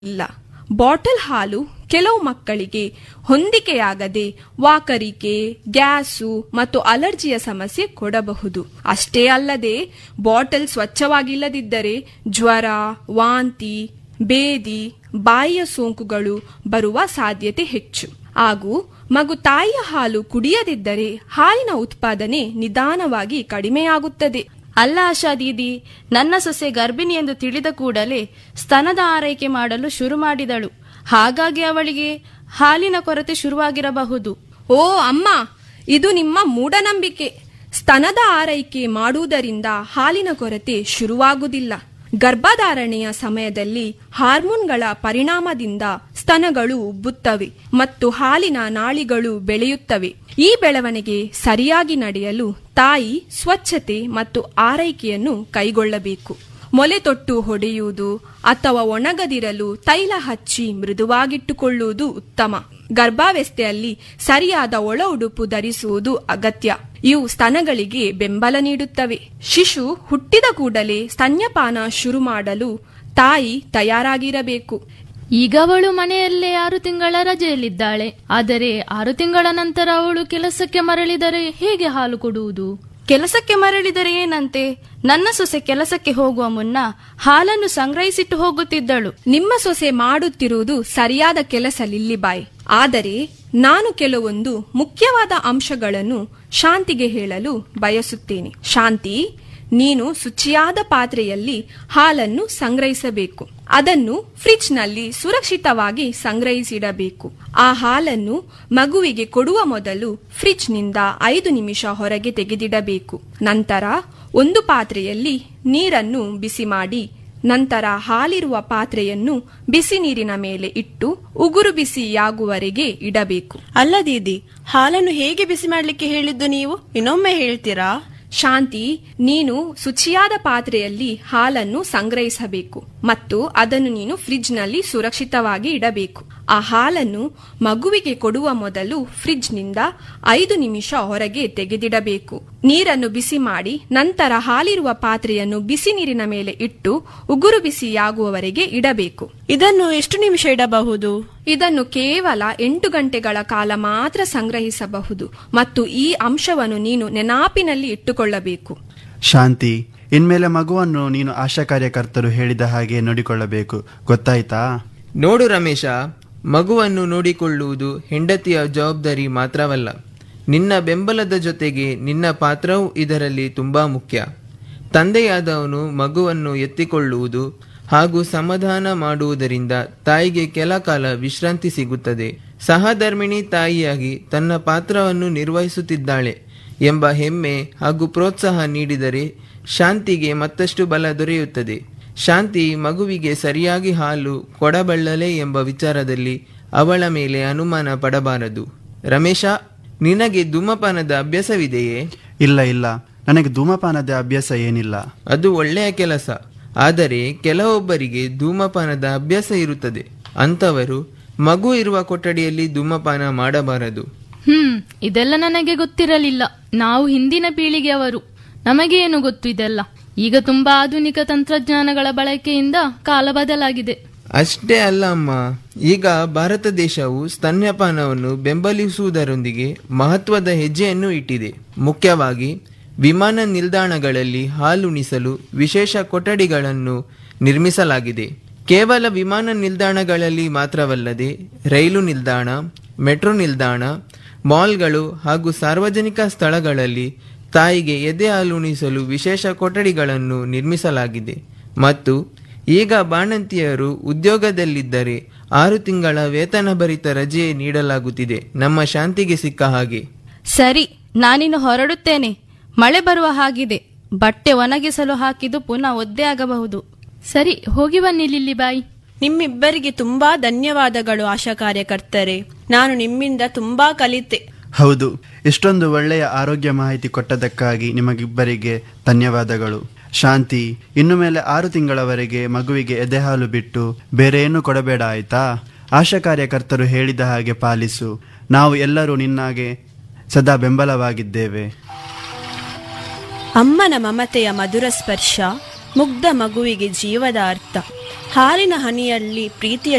ಇಲ್ಲ ಬಾಟಲ್ ಹಾಲು ಕೆಲವು ಮಕ್ಕಳಿಗೆ ಹೊಂದಿಕೆಯಾಗದೆ ವಾಕರಿಕೆ ಗ್ಯಾಸು ಮತ್ತು ಅಲರ್ಜಿಯ ಸಮಸ್ಯೆ ಕೊಡಬಹುದು ಅಷ್ಟೇ ಅಲ್ಲದೆ ಬಾಟಲ್ ಸ್ವಚ್ಛವಾಗಿಲ್ಲದಿದ್ದರೆ ಜ್ವರ ವಾಂತಿ ಬೇದಿ ಬಾಯಿಯ ಸೋಂಕುಗಳು ಬರುವ ಸಾಧ್ಯತೆ ಹೆಚ್ಚು ಹಾಗೂ ಮಗು ತಾಯಿಯ ಹಾಲು ಕುಡಿಯದಿದ್ದರೆ ಹಾಲಿನ ಉತ್ಪಾದನೆ ನಿಧಾನವಾಗಿ ಕಡಿಮೆಯಾಗುತ್ತದೆ ಅಲ್ಲ ಆಶಾ ದೀದಿ ನನ್ನ ಸೊಸೆ ಗರ್ಭಿಣಿ ಎಂದು ತಿಳಿದ ಕೂಡಲೇ ಸ್ತನದ ಆರೈಕೆ ಮಾಡಲು ಶುರು ಮಾಡಿದಳು ಹಾಗಾಗಿ ಅವಳಿಗೆ ಹಾಲಿನ ಕೊರತೆ ಶುರುವಾಗಿರಬಹುದು ಓ ಅಮ್ಮ ಇದು ನಿಮ್ಮ ಮೂಢನಂಬಿಕೆ ಸ್ತನದ ಆರೈಕೆ ಮಾಡುವುದರಿಂದ ಹಾಲಿನ ಕೊರತೆ ಶುರುವಾಗುವುದಿಲ್ಲ ಗರ್ಭಧಾರಣೆಯ ಸಮಯದಲ್ಲಿ ಹಾರ್ಮೋನ್ಗಳ ಪರಿಣಾಮದಿಂದ ಸ್ತನಗಳು ಉಬ್ಬುತ್ತವೆ ಮತ್ತು ಹಾಲಿನ ನಾಳಿಗಳು ಬೆಳೆಯುತ್ತವೆ ಈ ಬೆಳವಣಿಗೆ ಸರಿಯಾಗಿ ನಡೆಯಲು ತಾಯಿ ಸ್ವಚ್ಛತೆ ಮತ್ತು ಆರೈಕೆಯನ್ನು ಕೈಗೊಳ್ಳಬೇಕು ಮೊಲೆ ತೊಟ್ಟು ಹೊಡೆಯುವುದು ಅಥವಾ ಒಣಗದಿರಲು ತೈಲ ಹಚ್ಚಿ ಮೃದುವಾಗಿಟ್ಟುಕೊಳ್ಳುವುದು ಉತ್ತಮ ಗರ್ಭಾವಸ್ಥೆಯಲ್ಲಿ ಸರಿಯಾದ ಒಳ ಉಡುಪು ಧರಿಸುವುದು ಅಗತ್ಯ ಇವು ಸ್ತನಗಳಿಗೆ ಬೆಂಬಲ ನೀಡುತ್ತವೆ ಶಿಶು ಹುಟ್ಟಿದ ಕೂಡಲೇ ಸ್ತನ್ಯಪಾನ ಶುರು ಮಾಡಲು ತಾಯಿ ತಯಾರಾಗಿರಬೇಕು ಈಗ ಅವಳು ಮನೆಯಲ್ಲೇ ಆರು ತಿಂಗಳ ರಜೆಯಲ್ಲಿದ್ದಾಳೆ ಆದರೆ ಆರು ತಿಂಗಳ ನಂತರ ಅವಳು ಕೆಲಸಕ್ಕೆ ಮರಳಿದರೆ ಹೇಗೆ ಹಾಲು ಕೊಡುವುದು ಕೆಲಸಕ್ಕೆ ಮರಳಿದರೆ ಏನಂತೆ ನನ್ನ ಸೊಸೆ ಕೆಲಸಕ್ಕೆ ಹೋಗುವ ಮುನ್ನ ಹಾಲನ್ನು ಸಂಗ್ರಹಿಸಿಟ್ಟು ಹೋಗುತ್ತಿದ್ದಳು ನಿಮ್ಮ ಸೊಸೆ ಮಾಡುತ್ತಿರುವುದು ಸರಿಯಾದ ಕೆಲಸ ಲಿಲ್ಲಿಬಾಯ್ ಆದರೆ ನಾನು ಕೆಲವೊಂದು ಮುಖ್ಯವಾದ ಅಂಶಗಳನ್ನು ಶಾಂತಿಗೆ ಹೇಳಲು ಬಯಸುತ್ತೇನೆ ಶಾಂತಿ ನೀನು ಶುಚಿಯಾದ ಪಾತ್ರೆಯಲ್ಲಿ ಹಾಲನ್ನು ಸಂಗ್ರಹಿಸಬೇಕು ಅದನ್ನು ಫ್ರಿಡ್ಜ್ನಲ್ಲಿ ಸುರಕ್ಷಿತವಾಗಿ ಸಂಗ್ರಹಿಸಿಡಬೇಕು ಆ ಹಾಲನ್ನು ಮಗುವಿಗೆ ಕೊಡುವ ಮೊದಲು ಫ್ರಿಡ್ಜ್ನಿಂದ ಐದು ನಿಮಿಷ ಹೊರಗೆ ತೆಗೆದಿಡಬೇಕು ನಂತರ ಒಂದು ಪಾತ್ರೆಯಲ್ಲಿ ನೀರನ್ನು ಬಿಸಿ ಮಾಡಿ ನಂತರ ಹಾಲಿರುವ ಪಾತ್ರೆಯನ್ನು ಬಿಸಿ ನೀರಿನ ಮೇಲೆ ಇಟ್ಟು ಉಗುರು ಬಿಸಿಯಾಗುವವರೆಗೆ ಇಡಬೇಕು ಅಲ್ಲ ದೀದಿ ಹಾಲನ್ನು ಹೇಗೆ ಬಿಸಿ ಮಾಡ್ಲಿಕ್ಕೆ ಹೇಳಿದ್ದು ನೀವು ಇನ್ನೊಮ್ಮೆ ಹೇಳ್ತೀರಾ ಶಾಂತಿ ನೀನು ಶುಚಿಯಾದ ಪಾತ್ರೆಯಲ್ಲಿ ಹಾಲನ್ನು ಸಂಗ್ರಹಿಸಬೇಕು ಮತ್ತು ಅದನ್ನು ನೀನು ಫ್ರಿಡ್ಜ್ನಲ್ಲಿ ಸುರಕ್ಷಿತವಾಗಿ ಇಡಬೇಕು ಆ ಹಾಲನ್ನು ಮಗುವಿಗೆ ಕೊಡುವ ಮೊದಲು ಫ್ರಿಡ್ಜ್ನಿಂದ ಐದು ನಿಮಿಷ ಹೊರಗೆ ತೆಗೆದಿಡಬೇಕು ನೀರನ್ನು ಬಿಸಿ ಮಾಡಿ ನಂತರ ಹಾಲಿರುವ ಪಾತ್ರೆಯನ್ನು ಬಿಸಿ ನೀರಿನ ಮೇಲೆ ಇಟ್ಟು ಉಗುರು ಬಿಸಿಯಾಗುವವರೆಗೆ ಇಡಬೇಕು ಇದನ್ನು ಎಷ್ಟು ನಿಮಿಷ ಇಡಬಹುದು ಇದನ್ನು ಕೇವಲ ಎಂಟು ಗಂಟೆಗಳ ಕಾಲ ಮಾತ್ರ ಸಂಗ್ರಹಿಸಬಹುದು ಮತ್ತು ಈ ಅಂಶವನ್ನು ನೀನು ನೆನಪಿನಲ್ಲಿ ಇಟ್ಟುಕೊಳ್ಳಬೇಕು ಶಾಂತಿ ಇನ್ಮೇಲೆ ಮಗುವನ್ನು ನೀನು ಆಶಾ ಕಾರ್ಯಕರ್ತರು ಹೇಳಿದ ಹಾಗೆ ನೋಡಿಕೊಳ್ಳಬೇಕು ಗೊತ್ತಾಯ್ತಾ ನೋಡು ರಮೇಶ ಮಗುವನ್ನು ನೋಡಿಕೊಳ್ಳುವುದು ಹೆಂಡತಿಯ ಜವಾಬ್ದಾರಿ ಮಾತ್ರವಲ್ಲ ನಿನ್ನ ಬೆಂಬಲದ ಜೊತೆಗೆ ನಿನ್ನ ಪಾತ್ರವೂ ಇದರಲ್ಲಿ ತುಂಬಾ ಮುಖ್ಯ ತಂದೆಯಾದವನು ಮಗುವನ್ನು ಎತ್ತಿಕೊಳ್ಳುವುದು ಹಾಗೂ ಸಮಾಧಾನ ಮಾಡುವುದರಿಂದ ತಾಯಿಗೆ ಕೆಲ ಕಾಲ ವಿಶ್ರಾಂತಿ ಸಿಗುತ್ತದೆ ಸಹಧರ್ಮಿಣಿ ತಾಯಿಯಾಗಿ ತನ್ನ ಪಾತ್ರವನ್ನು ನಿರ್ವಹಿಸುತ್ತಿದ್ದಾಳೆ ಎಂಬ ಹೆಮ್ಮೆ ಹಾಗೂ ಪ್ರೋತ್ಸಾಹ ನೀಡಿದರೆ ಶಾಂತಿಗೆ ಮತ್ತಷ್ಟು ಬಲ ದೊರೆಯುತ್ತದೆ ಶಾಂತಿ ಮಗುವಿಗೆ ಸರಿಯಾಗಿ ಹಾಲು ಕೊಡಬಲ್ಲಲೆ ಎಂಬ ವಿಚಾರದಲ್ಲಿ ಅವಳ ಮೇಲೆ ಅನುಮಾನ ಪಡಬಾರದು ರಮೇಶ ನಿನಗೆ ಧೂಮಪಾನದ ಅಭ್ಯಾಸವಿದೆಯೇ ಇಲ್ಲ ಇಲ್ಲ ನನಗೆ ಧೂಮಪಾನದ ಅಭ್ಯಾಸ ಏನಿಲ್ಲ ಅದು ಒಳ್ಳೆಯ ಕೆಲಸ ಆದರೆ ಕೆಲವೊಬ್ಬರಿಗೆ ಧೂಮಪಾನದ ಅಭ್ಯಾಸ ಇರುತ್ತದೆ ಅಂಥವರು ಮಗು ಇರುವ ಕೊಠಡಿಯಲ್ಲಿ ಧೂಮಪಾನ ಮಾಡಬಾರದು ಹ್ಮ್ ಇದೆಲ್ಲ ನನಗೆ ಗೊತ್ತಿರಲಿಲ್ಲ ನಾವು ಹಿಂದಿನ ಪೀಳಿಗೆಯವರು ನಮಗೇನು ಗೊತ್ತು ಇದೆಲ್ಲ ಈಗ ತುಂಬಾ ಆಧುನಿಕ ತಂತ್ರಜ್ಞಾನಗಳ ಬಳಕೆಯಿಂದ ಕಾಲ ಬದಲಾಗಿದೆ ಅಷ್ಟೇ ಅಲ್ಲ ಅಮ್ಮ ಈಗ ಭಾರತ ದೇಶವು ಸ್ತನ್ಯಪಾನವನ್ನು ಬೆಂಬಲಿಸುವುದರೊಂದಿಗೆ ಮಹತ್ವದ ಹೆಜ್ಜೆಯನ್ನು ಇಟ್ಟಿದೆ ಮುಖ್ಯವಾಗಿ ವಿಮಾನ ನಿಲ್ದಾಣಗಳಲ್ಲಿ ಹಾಲುಣಿಸಲು ವಿಶೇಷ ಕೊಠಡಿಗಳನ್ನು ನಿರ್ಮಿಸಲಾಗಿದೆ ಕೇವಲ ವಿಮಾನ ನಿಲ್ದಾಣಗಳಲ್ಲಿ ಮಾತ್ರವಲ್ಲದೆ ರೈಲು ನಿಲ್ದಾಣ ಮೆಟ್ರೋ ನಿಲ್ದಾಣ ಮಾಲ್ಗಳು ಹಾಗೂ ಸಾರ್ವಜನಿಕ ಸ್ಥಳಗಳಲ್ಲಿ ತಾಯಿಗೆ ಎದೆ ಹಾಲುಣಿಸಲು ವಿಶೇಷ ಕೊಠಡಿಗಳನ್ನು ನಿರ್ಮಿಸಲಾಗಿದೆ ಮತ್ತು ಈಗ ಬಾಣಂತಿಯರು ಉದ್ಯೋಗದಲ್ಲಿದ್ದರೆ ಆರು ತಿಂಗಳ ವೇತನಭರಿತ ರಜೆ ನೀಡಲಾಗುತ್ತಿದೆ ನಮ್ಮ ಶಾಂತಿಗೆ ಸಿಕ್ಕ ಹಾಗೆ ಸರಿ ನಾನಿನ್ನು ಹೊರಡುತ್ತೇನೆ ಮಳೆ ಬರುವ ಹಾಗಿದೆ ಬಟ್ಟೆ ಒಣಗಿಸಲು ಹಾಕಿದ್ದು ಪುನಃ ಒದ್ದೆ ಆಗಬಹುದು ಸರಿ ಹೋಗಿ ಬನ್ನಿ ಲಿಲ್ಲಿ ಬಾಯಿ ನಿಮ್ಮಿಬ್ಬರಿಗೆ ತುಂಬಾ ಧನ್ಯವಾದಗಳು ಆಶಾ ಕಾರ್ಯಕರ್ತರೆ ನಾನು ನಿಮ್ಮಿಂದ ತುಂಬಾ ಕಲಿತೆ ಹೌದು ಇಷ್ಟೊಂದು ಒಳ್ಳೆಯ ಆರೋಗ್ಯ ಮಾಹಿತಿ ಕೊಟ್ಟದಕ್ಕಾಗಿ ನಿಮಗಿಬ್ಬರಿಗೆ ಧನ್ಯವಾದಗಳು ಶಾಂತಿ ಇನ್ನು ಮೇಲೆ ಆರು ತಿಂಗಳವರೆಗೆ ಮಗುವಿಗೆ ಎದೆಹಾಲು ಬಿಟ್ಟು ಬೇರೆ ಏನು ಕೊಡಬೇಡ ಆಯ್ತಾ ಆಶಾ ಕಾರ್ಯಕರ್ತರು ಹೇಳಿದ ಹಾಗೆ ಪಾಲಿಸು ನಾವು ಎಲ್ಲರೂ ನಿನ್ನಾಗೆ ಸದಾ ಬೆಂಬಲವಾಗಿದ್ದೇವೆ ಅಮ್ಮನ ಮಮತೆಯ ಮಧುರ ಸ್ಪರ್ಶ ಮುಗ್ಧ ಮಗುವಿಗೆ ಜೀವದ ಅರ್ಥ ಹಾಲಿನ ಹನಿಯಲ್ಲಿ ಪ್ರೀತಿಯ